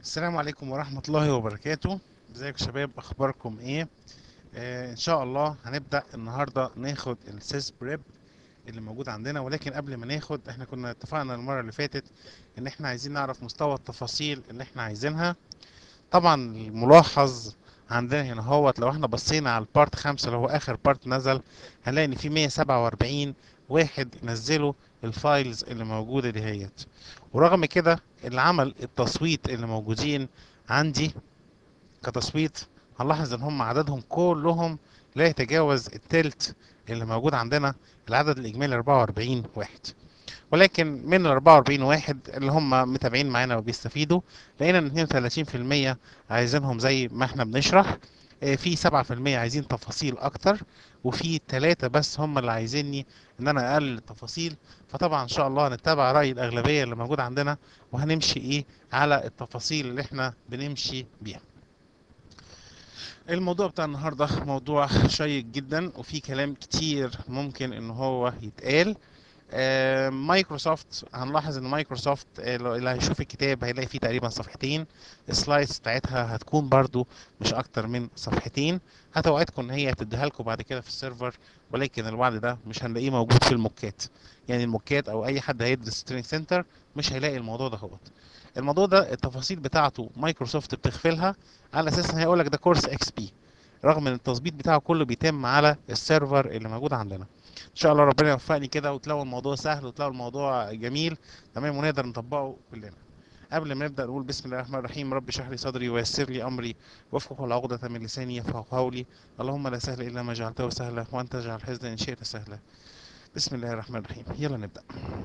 السلام عليكم ورحمة الله وبركاته ازيكم يا شباب اخباركم ايه آه ان شاء الله هنبدأ النهاردة ناخد السيس بريب اللي موجود عندنا ولكن قبل ما ناخد احنا كنا اتفقنا المرة اللي فاتت ان احنا عايزين نعرف مستوى التفاصيل اللي احنا عايزينها طبعا الملاحظ عندنا هنا هوت لو احنا بصينا على البارت خمسة اللي هو اخر بارت نزل هنلاقي ان في 147 واحد نزلوا الفايلز اللي موجودة دهيت ورغم كده اللي عمل التصويت اللي موجودين عندي كتصويت هنلاحظ ان هم عددهم كلهم لا يتجاوز التلت اللي موجود عندنا العدد الاجمالي 44 واحد ولكن من ال 44 واحد اللي هم متابعين معانا وبيستفيدوا لقينا ان 32% عايزينهم زي ما احنا بنشرح آه، في 7% عايزين تفاصيل اكتر وفي ثلاثة بس هم اللي عايزيني ان انا اقلل التفاصيل فطبعا ان شاء الله هنتبع رأي الاغلبية اللي موجود عندنا وهنمشي ايه على التفاصيل اللي احنا بنمشي بيها الموضوع بتاع النهارده موضوع شيق جدا وفي كلام كتير ممكن ان هو يتقال آه، مايكروسوفت هنلاحظ ان مايكروسوفت آه، لو- اللي هيشوف الكتاب هيلاقي فيه تقريبا صفحتين السلايدز بتاعتها هتكون برضو مش اكتر من صفحتين هتوعدكم ان هي هتديها لكم بعد كده في السيرفر ولكن الوعد ده مش هنلاقيه موجود في الموكات يعني الموكات او اي حد هيدرس تريننج سنتر مش هيلاقي الموضوع ده هوت الموضوع ده التفاصيل بتاعته مايكروسوفت بتغفلها على اساس ان هيقول لك ده كورس اكس بي رغم ان التظبيط بتاعه كله بيتم على السيرفر اللي موجود عندنا ان شاء الله ربنا يوفقني كده وتلاقوا الموضوع سهل وتلاقوا الموضوع جميل تمام ونقدر نطبقه كلنا قبل ما نبدا نقول بسم الله الرحمن الرحيم رب اشرح لي صدري ويسر لي امري وافتح عقدة من لساني يفقهوا قولي اللهم لا سهل الا ما جعلته سهلا وانت اجعل الحزن ان شئت سهلا بسم الله الرحمن الرحيم يلا نبدا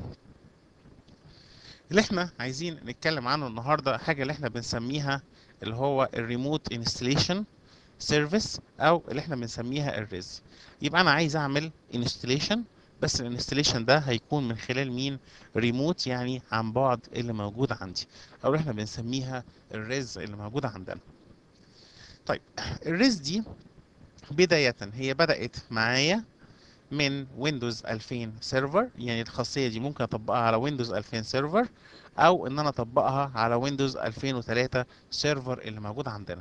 اللي احنا عايزين نتكلم عنه النهارده حاجه اللي احنا بنسميها اللي هو الريموت انستليشن سيرفيس او اللي احنا بنسميها الريز يبقى انا عايز اعمل انستليشن بس الانستليشن ده هيكون من خلال مين ريموت يعني عن بعد اللي موجود عندي او اللي احنا بنسميها الريز اللي موجوده عندنا طيب الريز دي بدايه هي بدات معايا من ويندوز 2000 سيرفر يعني الخاصيه دي ممكن اطبقها على ويندوز 2000 سيرفر او ان انا اطبقها على ويندوز 2003 سيرفر اللي موجود عندنا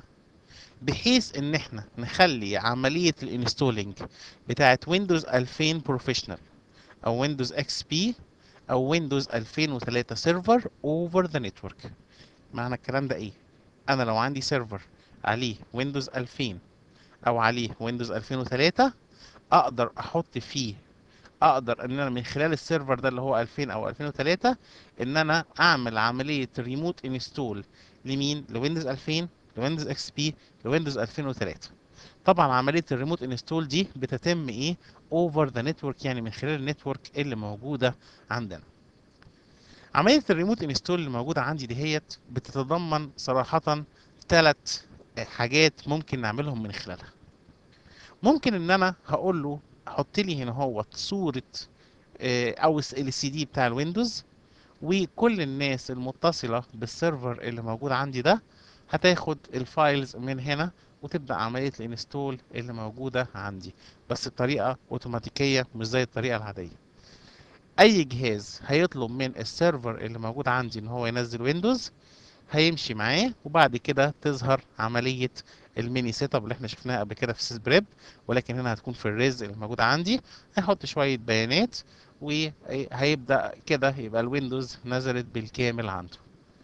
بحيث ان احنا نخلي عملية الانستولينج بتاعت ويندوز 2000 بروفيشنال او ويندوز اكس بي او ويندوز 2003 سيرفر اوفر ذا نتورك معنى الكلام ده ايه انا لو عندي سيرفر عليه ويندوز 2000 او عليه ويندوز 2003 اقدر احط فيه اقدر ان انا من خلال السيرفر ده اللي هو 2000 او 2003 ان انا اعمل عملية ريموت انستول لمين لويندوز 2000 لويندوز اكس بي لويندوز 2003 طبعا عمليه الريموت انستول دي بتتم ايه اوفر ذا نتورك يعني من خلال النتورك اللي موجوده عندنا عمليه الريموت انستول اللي موجوده عندي دهيت بتتضمن صراحه ثلاث حاجات ممكن نعملهم من خلالها ممكن ان انا هقول له حط لي هنا هو صوره آه، او ال سي دي بتاع الويندوز وكل الناس المتصله بالسيرفر اللي موجود عندي ده هتاخد الفايلز من هنا وتبدأ عملية الانستول اللي موجودة عندي بس الطريقة اوتوماتيكية مش زي الطريقة العادية اي جهاز هيطلب من السيرفر اللي موجود عندي ان هو ينزل ويندوز هيمشي معاه وبعد كده تظهر عملية الميني سيت اب اللي احنا شفناها قبل كده في سيس بريب ولكن هنا هتكون في الريز اللي موجود عندي هيحط شوية بيانات وهيبدأ كده يبقى الويندوز نزلت بالكامل عنده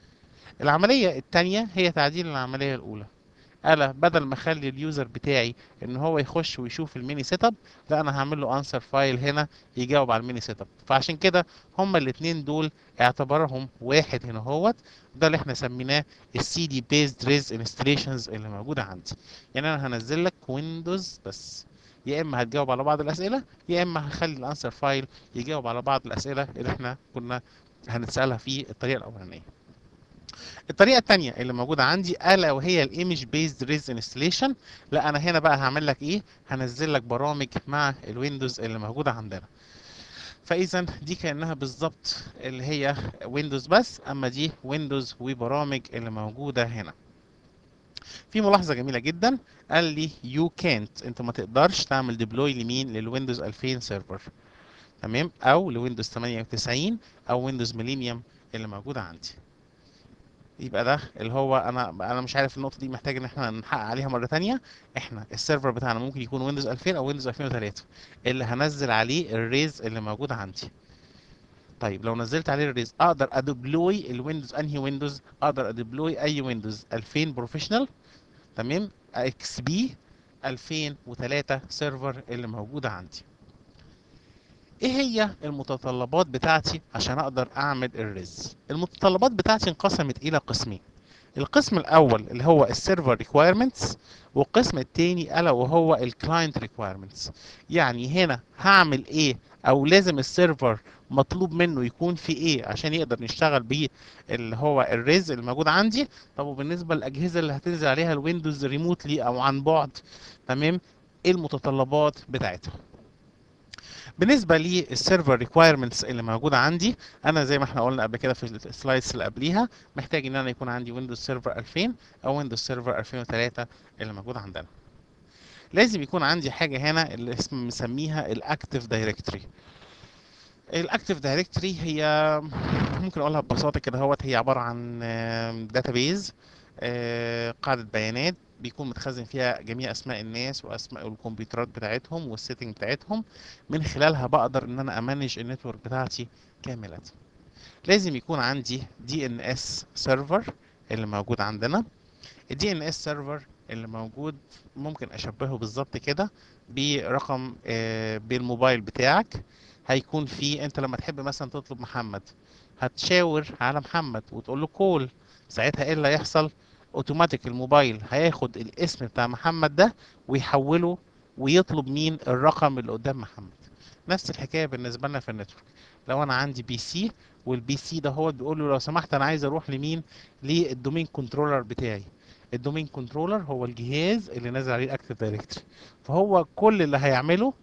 العملية التانية هي تعديل العملية الأولى ألا بدل ما أخلي اليوزر بتاعي إن هو يخش ويشوف الميني سيت اب لا أنا هعمل له أنسر فايل هنا يجاوب على الميني سيت اب فعشان كده هما الاتنين دول اعتبرهم واحد هنا هوت ده اللي احنا سميناه السي دي بيزد ريز انستليشنز اللي موجودة عندي يعني أنا هنزل لك ويندوز بس يا إما هتجاوب على بعض الأسئلة يا إما هخلي الأنسر فايل يجاوب على بعض الأسئلة اللي احنا كنا هنتسألها في الطريقة الأولانية الطريقه الثانيه اللي موجوده عندي الا وهي الايمج بيزد ريز انستليشن لا انا هنا بقى هعمل لك ايه هنزل لك برامج مع الويندوز اللي موجوده عندنا فاذا دي كانها بالظبط اللي هي ويندوز بس اما دي ويندوز وبرامج اللي موجوده هنا في ملاحظه جميله جدا قال لي يو كانت انت ما تقدرش تعمل ديبلوي لمين للويندوز 2000 سيرفر تمام او لويندوز 98 او ويندوز ميلينيوم اللي موجوده عندي يبقى ده اللي هو انا انا مش عارف النقطه دي محتاج ان احنا نحقق عليها مره تانية احنا السيرفر بتاعنا ممكن يكون ويندوز 2000 او ويندوز 2003 اللي هنزل عليه الريز اللي موجود عندي طيب لو نزلت عليه الريز اقدر ادبلوي الويندوز انهي ويندوز اقدر ادبلوي اي ويندوز 2000 بروفيشنال تمام اكس بي 2003 سيرفر اللي موجوده عندي ايه هي المتطلبات بتاعتي عشان اقدر اعمل الريز المتطلبات بتاعتي انقسمت الى قسمين القسم الاول اللي هو السيرفر ريكويرمنتس والقسم التاني الا وهو الكلاينت ريكويرمنتس يعني هنا هعمل ايه او لازم السيرفر مطلوب منه يكون في ايه عشان يقدر نشتغل بيه اللي هو الريز اللي موجود عندي طب وبالنسبه للاجهزه اللي هتنزل عليها الويندوز ريموتلي او عن بعد تمام ايه المتطلبات بتاعتها بالنسبه للسيرفر ريكويرمنتس اللي موجوده عندي انا زي ما احنا قلنا قبل كده في السلايدز اللي قبليها محتاج ان انا يكون عندي ويندوز سيرفر 2000 او ويندوز سيرفر 2003 اللي موجود عندنا لازم يكون عندي حاجه هنا اللي اسم مسميها الاكتيف دايركتوري الاكتيف دايركتوري هي ممكن اقولها ببساطه كده اهوت هي عباره عن داتابيز قاعده بيانات بيكون متخزن فيها جميع اسماء الناس واسماء الكمبيوترات بتاعتهم والسيتنج بتاعتهم من خلالها بقدر ان انا امانج النتورك بتاعتي كامله لازم يكون عندي دي ان اس سيرفر اللي موجود عندنا الدي ان اس سيرفر اللي موجود ممكن اشبهه بالظبط كده برقم آه بالموبايل بتاعك هيكون فيه انت لما تحب مثلا تطلب محمد هتشاور على محمد وتقول له كول ساعتها ايه اللي هيحصل اوتوماتيك الموبايل هياخد الاسم بتاع محمد ده ويحوله ويطلب مين الرقم اللي قدام محمد نفس الحكايه بالنسبه لنا في النتورك لو انا عندي بي سي والبي سي ده هو بيقول له لو سمحت انا عايز اروح لمين للدومين كنترولر بتاعي الدومين كنترولر هو الجهاز اللي نازل عليه الاكتيف دايركتوري فهو كل اللي هيعمله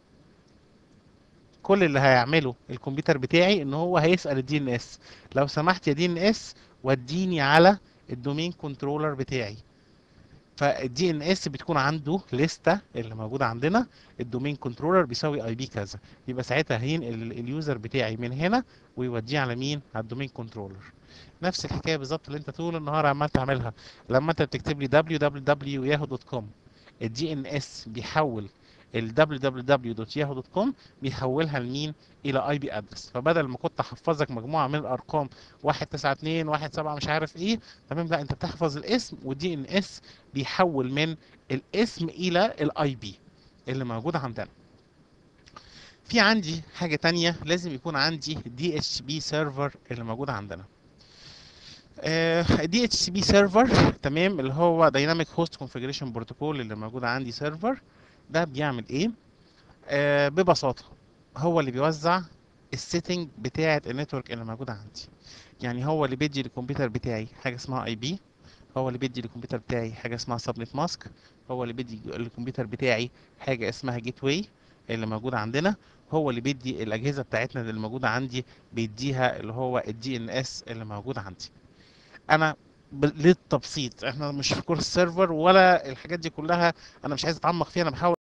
كل اللي هيعمله الكمبيوتر بتاعي ان هو هيسال الدي ان اس لو سمحت يا دي ان اس وديني على الدومين كنترولر بتاعي فالدي ان اس بتكون عنده لستة اللي موجودة عندنا الدومين كنترولر بيساوي اي بي كذا يبقى ساعتها هينقل اليوزر بتاعي من هنا ويوديه على مين على الدومين كنترولر نفس الحكايه بالظبط اللي انت طول النهار عمال تعملها لما انت بتكتب لي www.yahoo.com الدي ان اس بيحول ال www.yahoo.com بيحولها لمين الى اي بي ادرس فبدل ما كنت احفظك مجموعه من الارقام 192 17 مش عارف ايه تمام لا انت بتحفظ الاسم والدي ان اس بيحول من الاسم الى الاي بي اللي موجود عندنا في عندي حاجه تانية لازم يكون عندي دي اتش بي سيرفر اللي موجود عندنا دي اتش سي بي سيرفر تمام اللي هو دايناميك هوست كونفيجريشن بروتوكول اللي موجود عندي سيرفر ده بيعمل ايه آه ببساطه هو اللي بيوزع السيتنج بتاعه النتورك اللي موجوده عندي يعني هو اللي بيدي للكمبيوتر بتاعي حاجه اسمها اي بي هو اللي بيدي للكمبيوتر بتاعي حاجه اسمها سبنت ماسك هو اللي بيدي للكمبيوتر بتاعي حاجه اسمها جيت واي اللي موجوده عندنا هو اللي بيدي الاجهزه بتاعتنا اللي موجوده عندي بيديها اللي هو الدي ان اس اللي موجود عندي انا للتبسيط احنا مش في كورس سيرفر ولا الحاجات دي كلها انا مش عايز اتعمق فيها انا بحاول